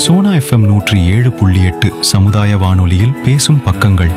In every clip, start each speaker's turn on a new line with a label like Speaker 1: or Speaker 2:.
Speaker 1: Sona FM நூற்றி ஏழு புள்ளி எட்டு சமுதாய வானொலியில் பேசும் பக்கங்கள்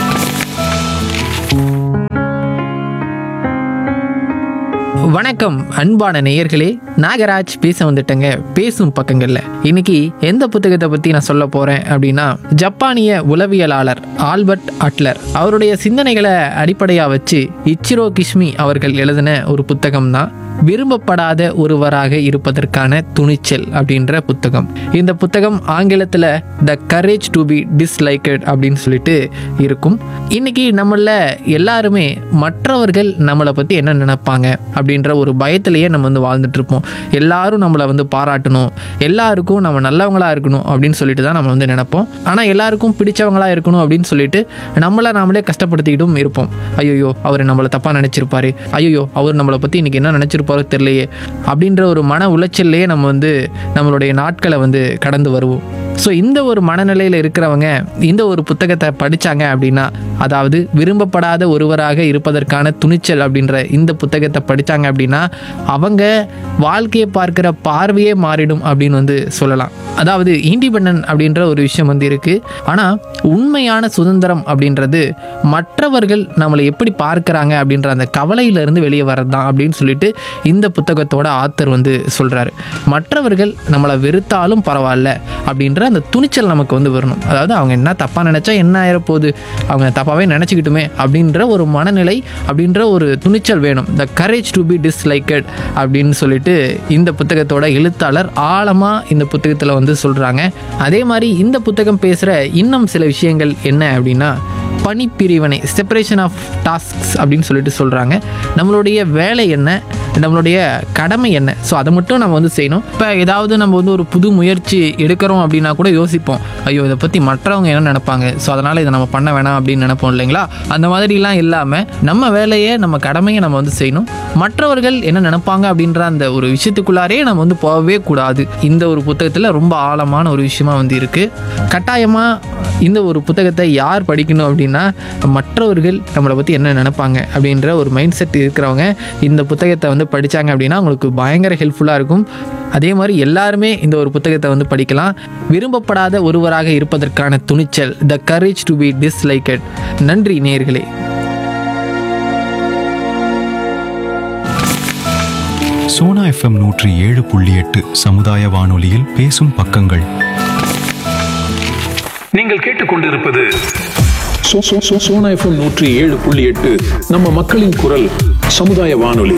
Speaker 2: வணக்கம் அன்பான நேயர்களே நாகராஜ் பேச வந்துட்டேங்க பேசும் பக்கங்கள்ல இன்னைக்கு எந்த புத்தகத்தை பத்தி நான் சொல்ல போறேன் அப்படின்னா ஜப்பானிய உளவியலாளர் ஆல்பர்ட் அட்லர் அவருடைய சிந்தனைகளை அடிப்படையா வச்சு இச்சிரோ கிஷ்மி அவர்கள் எழுதின ஒரு புத்தகம் தான் விரும்பப்படாத ஒருவராக இருப்பதற்கான துணிச்சல் அப்படின்ற புத்தகம் இந்த புத்தகம் ஆங்கிலத்தில் the courage to be disliked அப்படின்னு சொல்லிட்டு இருக்கும் இன்னைக்கு நம்மள எல்லாருமே மற்றவர்கள் நம்மளை பற்றி என்ன நினைப்பாங்க அப்படின்ற ஒரு பயத்திலேயே நம்ம வந்து வாழ்ந்துட்டு இருப்போம் எல்லாரும் நம்மளை வந்து பாராட்டணும் எல்லாருக்கும் நம்ம நல்லவங்களா இருக்கணும் அப்படின்னு சொல்லிட்டு தான் நம்ம வந்து நினைப்போம் ஆனால் எல்லாருக்கும் பிடிச்சவங்களா இருக்கணும் அப்படின்னு சொல்லிட்டு நம்மளை நாமளே கஷ்டப்படுத்திக்கிட்டும் இருப்போம் ஐயோ அவர் நம்மளை தப்பாக நினச்சிருப்பாரு ஐயோ அவர் நம்மளை பற்றி இன்னைக்கு என்ன நினச்சிருப்பாரோ தெரியலையே அப்படின்ற ஒரு மன உளைச்சல்லையே நம்ம வந்து நம்மளுடைய நாட்களை வந்து கடந்து வருவோம் ஸோ இந்த ஒரு மனநிலையில் இருக்கிறவங்க இந்த ஒரு புத்தகத்தை படித்தாங்க அப்படின்னா அதாவது விரும்பப்படாத ஒருவராக இருப்பதற்கான துணிச்சல் அப்படின்ற இந்த புத்தகத்தை படித்தாங்க அப்படின்னா அவங்க வாழ்க்கையை பார்க்குற பார்வையே மாறிடும் அப்படின்னு வந்து சொல்லலாம் அதாவது இண்டிபெண்டன்ட் அப்படின்ற ஒரு விஷயம் வந்து இருக்குது ஆனால் உண்மையான சுதந்திரம் அப்படின்றது மற்றவர்கள் நம்மளை எப்படி பார்க்குறாங்க அப்படின்ற அந்த கவலையிலிருந்து வெளியே வர்றது தான் அப்படின்னு சொல்லிட்டு இந்த புத்தகத்தோட ஆத்தர் வந்து சொல்கிறாரு மற்றவர்கள் நம்மளை வெறுத்தாலும் பரவாயில்ல அப்படின்ற அந்த துணிச்சல் நமக்கு வந்து வரணும் அதாவது அவங்க என்ன தப்பாக நினச்சா என்ன ஆயிரப்போகுது அவங்க தப்பாகவே நினச்சிக்கிட்டுமே அப்படின்ற ஒரு மனநிலை அப்படின்ற ஒரு துணிச்சல் வேணும் the courage to be disliked அப்படின்னு சொல்லிட்டு இந்த புத்தகத்தோட எழுத்தாளர் ஆழமாக இந்த புத்தகத்தில் வந்து சொல்கிறாங்க அதே மாதிரி இந்த புத்தகம் பேசுகிற இன்னும் சில விஷயங்கள் என்ன அப்படின்னா பணிப்பிரிவினை செப்பரேஷன் ஆஃப் டாஸ்க்ஸ் அப்படின்னு சொல்லிட்டு சொல்கிறாங்க நம்மளுடைய வேலை என்ன நம்மளுடைய கடமை என்ன ஸோ அதை மட்டும் நம்ம வந்து செய்யணும் இப்போ ஏதாவது நம்ம வந்து ஒரு புது முயற்சி எடுக்கிறோம் அப்படின்னா கூட யோசிப்போம் ஐயோ இதை பற்றி மற்றவங்க என்ன நினைப்பாங்க ஸோ அதனால் இதை நம்ம பண்ண வேணாம் அப்படின்னு நினைப்போம் இல்லைங்களா அந்த மாதிரிலாம் இல்லாமல் நம்ம வேலையை நம்ம கடமையை நம்ம வந்து செய்யணும் மற்றவர்கள் என்ன நினைப்பாங்க அப்படின்ற அந்த ஒரு விஷயத்துக்குள்ளாரே நம்ம வந்து போகவே கூடாது இந்த ஒரு புத்தகத்தில் ரொம்ப ஆழமான ஒரு விஷயமா வந்து இருக்குது கட்டாயமாக இந்த ஒரு புத்தகத்தை யார் படிக்கணும் அப்படின்னா மற்றவர்கள் நம்மளை பற்றி என்ன நினைப்பாங்க அப்படின்ற ஒரு மைண்ட் செட் இருக்கிறவங்க இந்த புத்தகத்தை வந்து படித்தாங்க அப்படின்னா அவங்களுக்கு பயங்கர ஹெல்ப்ஃபுல்லாக இருக்கும் அதே மாதிரி எல்லாருமே இந்த ஒரு புத்தகத்தை வந்து படிக்கலாம் விரும்பப்படாத ஒருவராக இருப்பதற்கான துணிச்சல் the courage to be disliked நன்றி நேயர்களே
Speaker 1: சோனா எஃப்எம் நூற்றி ஏழு புள்ளி எட்டு சமுதாய வானொலியில் பேசும் பக்கங்கள்
Speaker 3: நீங்கள் கேட்டுக்கொண்டிருப்பது சோ- சோ- சோ- சோனா எஃப்எம் நூற்றி ஏழு புள்ளி எட்டு நம்ம மக்களின் குரல் சமுதாய வானொலி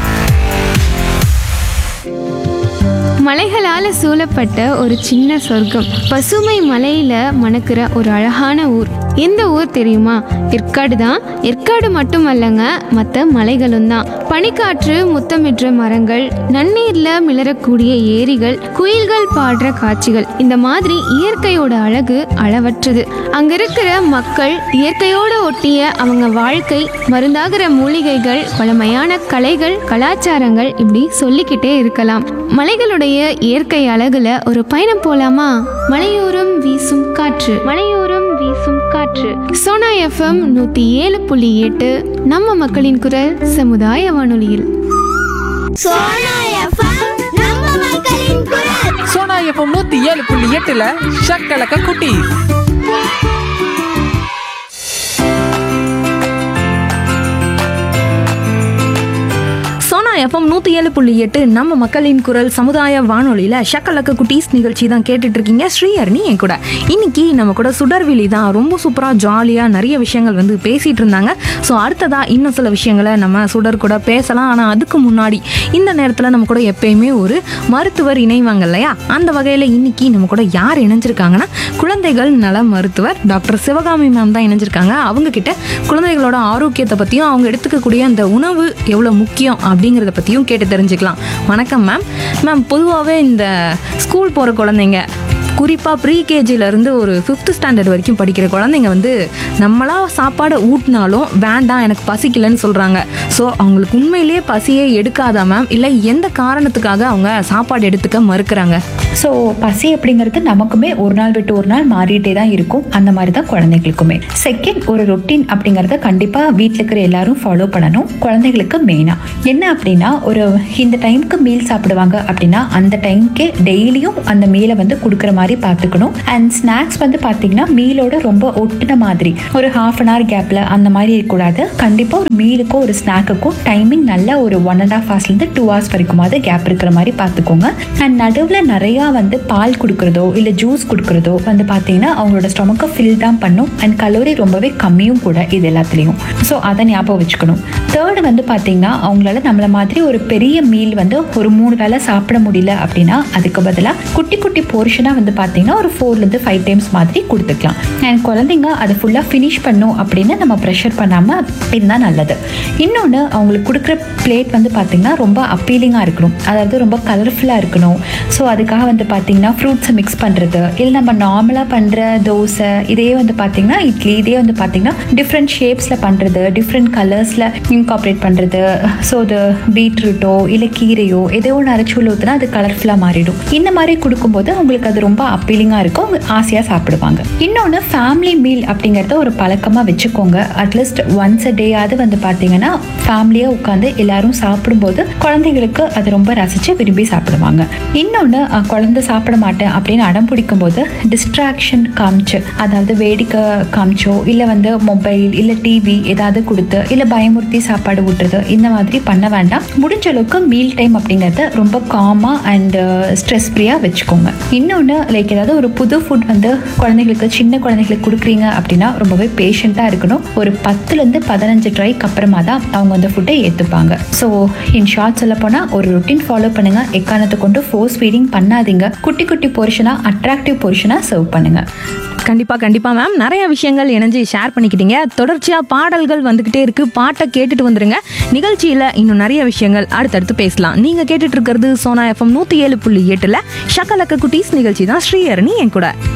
Speaker 4: மலைகளால சூழப்பட்ட ஒரு சின்ன சொர்க்கம் பசுமை மலையில மணக்கிற ஒரு அழகான ஊர் எந்த ஊர் தெரியுமா ஏற்காடு தான் ஏற்காடு மட்டுமல்லங்க மற்ற மலைகளும் தான் பனிக்காற்று முத்தமிடுற மரங்கள் நன்னீர்ல மிளறக்கூடிய ஏரிகள் குயில்கள் பாடுற காட்சிகள் இந்த மாதிரி இயற்கையோட அழகு அளவற்றது அங்க இருக்கிற மக்கள் இயற்கையோட ஒட்டிய அவங்க வாழ்க்கை மருந்தாகிற மூலிகைகள் பழமையான கலைகள் கலாச்சாரங்கள் இப்படி சொல்லிக்கிட்டே இருக்கலாம் மலைகளுடைய இயற்கை அழகுல ஒரு பயணம் போலாமா மலையோரம் வீசும் காற்று மலையோரம் வீசும் காற்று சோனா எஃப்எம் நூத்தி ஏழு புள்ளி எட்டு நம்ம மக்களின் குரல் சமுதாய வானொலியில்
Speaker 5: சோனா எஃப்எம் நம்ம மக்களின் குரல்
Speaker 2: சோனா எஃப்எம் நூற்றி ஏழு புள்ளி எட்டில் ஷக்கலக்க குட்டி
Speaker 6: சோனா எஃப்எம் நூற்றி ஏழு புள்ளி எட்டு நம்ம மக்களின் குரல் சமுதாய வானொலியில் ஷக்கலக்க குட்டீஸ் நிகழ்ச்சி தான் கேட்டுட்டு இருக்கீங்க ஸ்ரீஹரணி என் கூட இன்னைக்கு நம்ம கூட சுடர்விழி தான் ரொம்ப சூப்பராக ஜாலியாக நிறைய விஷயங்கள் வந்து பேசிகிட்டு இருந்தாங்க ஸோ அடுத்ததாக இன்னும் சில விஷயங்களை நம்ம சுடர் கூட பேசலாம் ஆனால் அதுக்கு முன்னாடி இந்த நேரத்தில் நம்ம கூட எப்பயுமே ஒரு மருத்துவர் இணைவாங்க இல்லையா அந்த வகையில் இன்னைக்கு நம்ம கூட யார் இணைஞ்சிருக்காங்கன்னா குழந்தைகள் நல மருத்துவர் டாக்டர் சிவகாமி மேம் தான் இணைஞ்சிருக்காங்க அவங்க கிட்ட குழந்தைகளோட ஆரோக்கியத்தை பற்றியும் அவங்க எடுத்துக்கக்கூடிய அந்த உணவு எவ்வளோ முக்கியம் அப்படிங்கிறத பற்றியும் கேட்டு தெரிஞ்சுக்கலாம் வணக்கம் மேம் மேம் பொதுவாகவே இந்த ஸ்கூல் போகிற குழந்தைங்க குறிப்பாக ப்ரீ கேஜிலேருந்து ஒரு ஃபிஃப்த் ஸ்டாண்டர்ட் வரைக்கும் படிக்கிற குழந்தைங்க வந்து நம்மளா சாப்பாடை ஊட்டினாலும் வேண்டாம் எனக்கு பசிக்கலைன்னு சொல்கிறாங்க ஸோ அவங்களுக்கு உண்மையிலேயே பசியே எடுக்காதா மேம் இல்லை எந்த காரணத்துக்காக அவங்க சாப்பாடு எடுத்துக்க மறுக்கிறாங்க
Speaker 7: ஸோ பசி அப்படிங்கிறது நமக்குமே ஒரு நாள் விட்டு ஒரு நாள் மாறிட்டே தான் இருக்கும் அந்த மாதிரி தான் குழந்தைங்களுக்குமே செகண்ட் ஒரு ரொட்டீன் அப்படிங்கிறத கண்டிப்பாக வீட்டில் இருக்கிற எல்லாரும் ஃபாலோ பண்ணணும் குழந்தைங்களுக்கு மெயினாக என்ன அப்படின்னா ஒரு இந்த டைமுக்கு மீல் சாப்பிடுவாங்க அப்படின்னா அந்த டைமுக்கே டெய்லியும் அந்த மீலை வந்து கொடுக்குற மாதிரி மாதிரி பார்த்துக்கணும் அண்ட் ஸ்நாக்ஸ் வந்து பார்த்தீங்கன்னா மீலோட ரொம்ப ஒட்டின மாதிரி ஒரு ஹாஃப் அன் ஹவர் கேப்பில் அந்த மாதிரி இருக்கக்கூடாது கண்டிப்பாக ஒரு மீலுக்கும் ஒரு ஸ்நாக்குக்கும் டைமிங் நல்ல ஒரு ஒன் அண்ட் ஹாஃப் ஹவர்ஸ்லேருந்து டூ ஹவர்ஸ் வரைக்குமாவது கேப் இருக்கிற மாதிரி பார்த்துக்கோங்க அண்ட் நடுவில் நிறையா வந்து பால் கொடுக்குறதோ இல்லை ஜூஸ் கொடுக்குறதோ வந்து பார்த்தீங்கன்னா அவங்களோட ஸ்டொமக்கை ஃபில் தான் பண்ணும் அண்ட் கலோரி ரொம்பவே கம்மியும் கூட இது எல்லாத்துலேயும் ஸோ அதை ஞாபகம் வச்சுக்கணும் தேர்டு வந்து பார்த்தீங்கன்னா அவங்களால நம்மள மாதிரி ஒரு பெரிய மீல் வந்து ஒரு மூணு வேளை சாப்பிட முடியல அப்படின்னா அதுக்கு பதிலாக குட்டி குட்டி போர்ஷனாக வந்து பார்த்தீங்கன்னா ஒரு ஃபோர்லேருந்து ஃபைவ் டைம்ஸ் மாதிரி கொடுத்துக்கலாம் அண்ட் குழந்தைங்க அதை ஃபுல்லாக ஃபினிஷ் பண்ணும் அப்படின்னு நம்ம ப்ரெஷர் பண்ணாமல் இருந்தால் நல்லது இன்னொன்று அவங்களுக்கு கொடுக்குற பிளேட் வந்து பார்த்தீங்கன்னா ரொம்ப அப்பீலிங்காக இருக்கணும் அதாவது ரொம்ப கலர்ஃபுல்லாக இருக்கணும் ஸோ அதுக்காக வந்து பார்த்தீங்கன்னா ஃப்ரூட்ஸை மிக்ஸ் பண்ணுறது இல்லை நம்ம நார்மலாக பண்ணுற தோசை இதே வந்து பார்த்தீங்கன்னா இட்லி இதே வந்து பார்த்தீங்கன்னா டிஃப்ரெண்ட் ஷேப்ஸில் பண்ணுறது டிஃப்ரெண்ட் கலர்ஸில் இன்காப்ரேட் பண்ணுறது ஸோ அது பீட்ரூட்டோ இல்லை கீரையோ ஏதோ ஒன்று அரைச்சி உள்ள ஊற்றினா அது கலர்ஃபுல்லாக மாறிடும் இந்த மாதிரி கொடுக்கும்போது அவங்களுக்கு அது ரொம்ப அப்பீலிங்காக இருக்கும் அவங்க ஆசையாக சாப்பிடுவாங்க இன்னொன்று ஃபேமிலி மீல் அப்படிங்கிறத ஒரு பழக்கமாக வச்சுக்கோங்க அட்லீஸ்ட் ஒன்ஸ் அ டேயாவது வந்து பார்த்தீங்கன்னா ஃபேமிலியாக உட்காந்து எல்லாரும் சாப்பிடும்போது குழந்தைங்களுக்கு அது ரொம்ப ரசித்து விரும்பி சாப்பிடுவாங்க இன்னொன்று குழந்தை சாப்பிட மாட்டேன் அப்படின்னு அடம் பிடிக்கும் போது டிஸ்ட்ராக்ஷன் காமிச்சு அதாவது வேடிக்கை காமிச்சோ இல்லை வந்து மொபைல் இல்லை டிவி ஏதாவது கொடுத்து இல்லை பயமுறுத்தி சாப்பாடு ஊட்டுறது இந்த மாதிரி பண்ண வேண்டாம் முடிஞ்ச அளவுக்கு மீல் டைம் அப்படிங்கிறத ரொம்ப காமாக அண்ட் ஸ்ட்ரெஸ் ஃப்ரீயாக வச்சுக்கோங்க இன்னொன்று லைக் ஏதாவது ஒரு புது ஃபுட் வந்து குழந்தைங்களுக்கு சின்ன குழந்தைங்களுக்கு கொடுக்குறீங்க அப்படின்னா ரொம்பவே பேஷண்ட்டாக இருக்கணும் ஒரு பத்துலேருந்து பதினஞ்சு ட்ரைக்கு அப்புறமா தான் அவங்க அந்த ஃபுட்டை ஏற்றுப்பாங்க ஸோ இன் ஷார்ட் சொல்ல போனால் ஒரு ரொட்டீன் ஃபாலோ பண்ணுங்க எக்காரணத்தை கொண்டு ஃபோர்ஸ் ஃபீடிங் பண்ணாதீங்க குட்டி குட்டி போர்ஷனாக அட்ராக்டிவ் போர்ஷனாக சர்வ் பண்ணுங்க
Speaker 6: கண்டிப்பா கண்டிப்பா மேம் நிறைய விஷயங்கள் இணைஞ்சு ஷேர் பண்ணிக்கிட்டீங்க தொடர்ச்சியா பாடல்கள் வந்துகிட்டே இருக்கு பாட்டை கேட்டுட்டு வந்துருங்க நிகழ்ச்சியில இன்னும் நிறைய விஷயங்கள் அடுத்தடுத்து பேசலாம் நீங்க கேட்டுட்டு இருக்கிறது சோனா எஃப்எம் நூத்தி ஏழு புள்ளி எட்டுல ஷக்கலக்க குட்டீஸ் நிகழ்ச்சி தான் ஸ்ரீஹரணி என் கூட